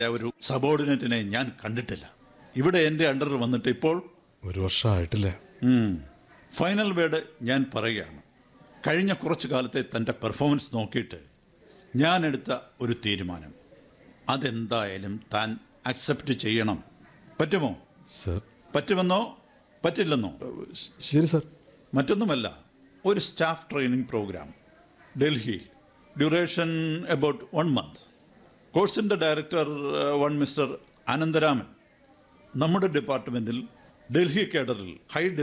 ഒരു സബോർഡിനേറ്റിനെ ഞാൻ കണ്ടിട്ടില്ല ഇവിടെ എൻ്റെ അണ്ടർ വന്നിട്ട് ഇപ്പോൾ ഒരു വർഷമായിട്ടില്ല ഉം, ഫൈനൽ വേർഡ് ഞാൻ പറയുകയാണ് കഴിഞ്ഞ കുറച്ചു കാലത്തെ തൻ്റെ പെർഫോമൻസ് നോക്കിയിട്ട് ഞാൻ എടുത്ത ഒരു തീരുമാനം അതെന്തായാലും താൻ അക്സെപ്റ്റ് ചെയ്യണം പറ്റുമോ സർ പറ്റുമെന്നോ പറ്റില്ലെന്നോ ശ- ശരി സർ മറ്റൊന്നുമല്ല ഒരു സ്റ്റാഫ് ട്രെയിനിങ് പ്രോഗ്രാം ഡൽഹിയിൽ ഡ്യൂറേഷൻ അബൌട്ട് വൺ മന്ത് കോഴ്സിൻ്റെ ഡയറക്ടർ വൺ മിസ്റ്റർ അനന്തരാമൻ നമ്മുടെ ഡിപ്പാർട്ട്മെൻറ്റിൽ ഡൽഹി കേഡറിൽ ഹൈ